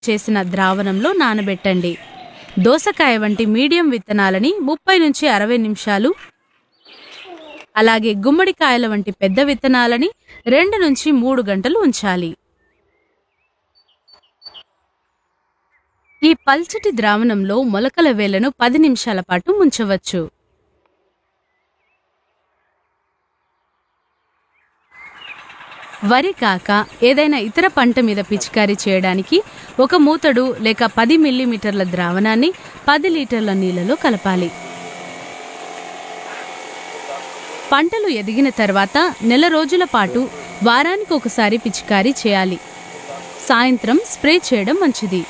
చేసిన ద్రావణంలో నానబెట్టండి దోసకాయ వంటి మీడియం విత్తనాలని ముప్పై నుంచి అరవై నిమిషాలు అలాగే గుమ్మడికాయల వంటి పెద్ద విత్తనాలని రెండు నుంచి మూడు గంటలు ఉంచాలి ఈ పల్చటి ద్రావణంలో మొలకల వేళ్లను పది నిమిషాల పాటు ముంచవచ్చు వరి కాక ఏదైనా ఇతర పంట మీద పిచికారీ చేయడానికి ఒక మూతడు లేక పది మిల్లీమీటర్ల ద్రావణాన్ని పది లీటర్ల నీళ్లలో కలపాలి పంటలు ఎదిగిన తర్వాత నెల రోజుల పాటు వారానికి ఒకసారి పిచికారీ చేయాలి సాయంత్రం స్ప్రే చేయడం మంచిది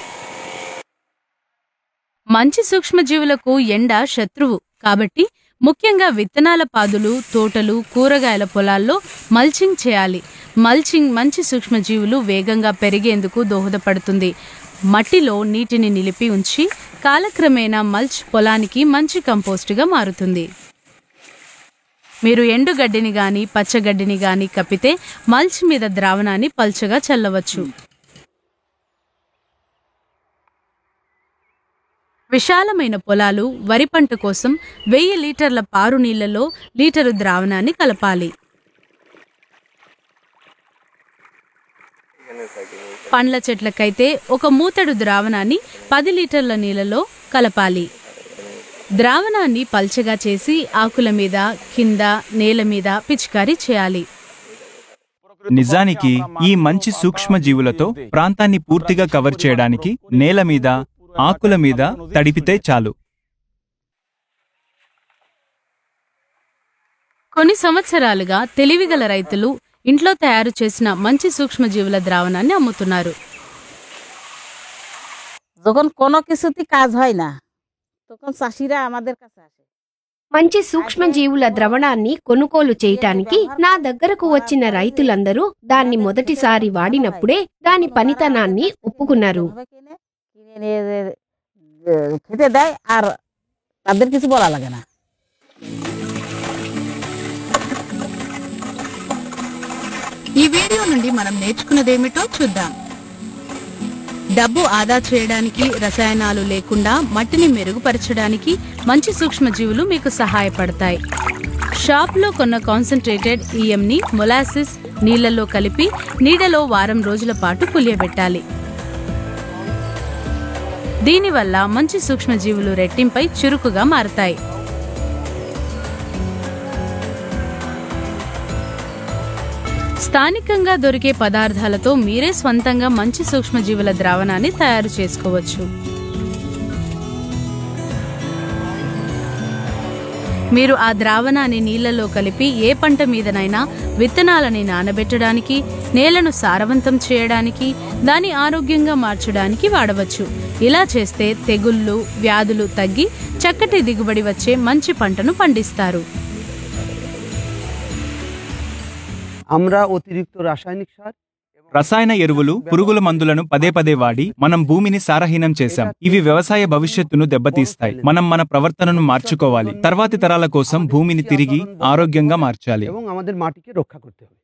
మంచి సూక్ష్మజీవులకు ఎండ శత్రువు కాబట్టి ముఖ్యంగా విత్తనాల పాదులు తోటలు కూరగాయల పొలాల్లో మల్చింగ్ చేయాలి మల్చింగ్ మంచి సూక్ష్మజీవులు వేగంగా పెరిగేందుకు దోహదపడుతుంది మట్టిలో నీటిని నిలిపి ఉంచి కాలక్రమేణా మల్చ్ పొలానికి మంచి కంపోస్టుగా మారుతుంది మీరు ఎండుగడ్డిని గాని పచ్చగడ్డిని గాని కప్పితే మల్చ్ మీద ద్రావణాన్ని పల్చగా చల్లవచ్చు విశాలమైన పొలాలు వరి పంట కోసం వెయ్యి లీటర్ల పారు నీళ్లలో లీటరు ద్రావణాన్ని కలపాలి పండ్ల చెట్లకైతే ఒక మూతడు ద్రావణాన్ని పది లీటర్ల నీళ్లలో కలపాలి ద్రావణాన్ని పల్చగా చేసి ఆకుల మీద కింద నేల మీద పిచికారీ చేయాలి నిజానికి ఈ మంచి సూక్ష్మజీవులతో ప్రాంతాన్ని పూర్తిగా కవర్ చేయడానికి నేల మీద ఆకుల మీద తడిపితే చాలు కొన్ని సంవత్సరాలుగా తెలివిగల రైతులు ఇంట్లో తయారు చేసిన మంచి సూక్ష్మజీవుల ద్రావణాన్ని అమ్ముతున్నారు যখন কোনো কিছুতে কাজ হয় না তখন চাষিরা আমাদের কাছে আসে మంచి సూక్ష్మజీవుల ద్రవణాన్ని కొనుగోలు చేయటానికి నా దగ్గరకు వచ్చిన రైతులందరూ దాన్ని మొదటిసారి వాడినప్పుడే దాని పనితనాన్ని ఒప్పుకున్నారు এভাবে কিনে কিনে নিয়ে যে- যে খেতে দেয় আর তাদের কিছু বলা লাগে না ఈ వీడియో నుండి మనం నేర్చుకున్నదేమిటో చూద్దాం డబ్బు ఆదా చేయడానికి రసాయనాలు లేకుండా మట్టిని మెరుగుపరచడానికి మంచి సూక్ష్మజీవులు మీకు సహాయపడతాయి షాప్లో కొన్న కాన్సన్ట్రేటెడ్ ఈఎంని మొలాసిస్ నీళ్లలో కలిపి నీడలో వారం రోజుల పాటు పులియబెట్టాలి దీనివల్ల మంచి సూక్ష్మజీవులు రెట్టింపై చురుకుగా మారతాయి స్థానికంగా దొరికే పదార్థాలతో మీరే స్వంతంగా మంచి సూక్ష్మజీవుల ద్రావణాన్ని తయారు చేసుకోవచ్చు మీరు ఆ ద్రావణాన్ని నీళ్లలో కలిపి ఏ పంట మీదనైనా విత్తనాలని నానబెట్టడానికి నేలను సారవంతం చేయడానికి దాని ఆరోగ్యంగా మార్చడానికి వాడవచ్చు ఇలా చేస్తే తెగుళ్ళు వ్యాధులు తగ్గి చక్కటి దిగుబడి వచ్చే మంచి పంటను పండిస్తారు আমরা অতিরিক্ত রাসায়নিক সার రసాయన ఎరువులు పురుగుల మందులను పదే పదే వాడి మనం భూమిని సారహీనం చేశాం ఇవి వ్యవసాయ భవిష్యత్తును దెబ్బతీస్తాయి మనం మన ప్రవర్తనను మార్చుకోవాలి తర్వాతి తరాల కోసం భూమిని తిరిగి ఆరోగ్యంగా మార్చాలి এবং আমাদের মাটিকে রক্ষা করতে হবে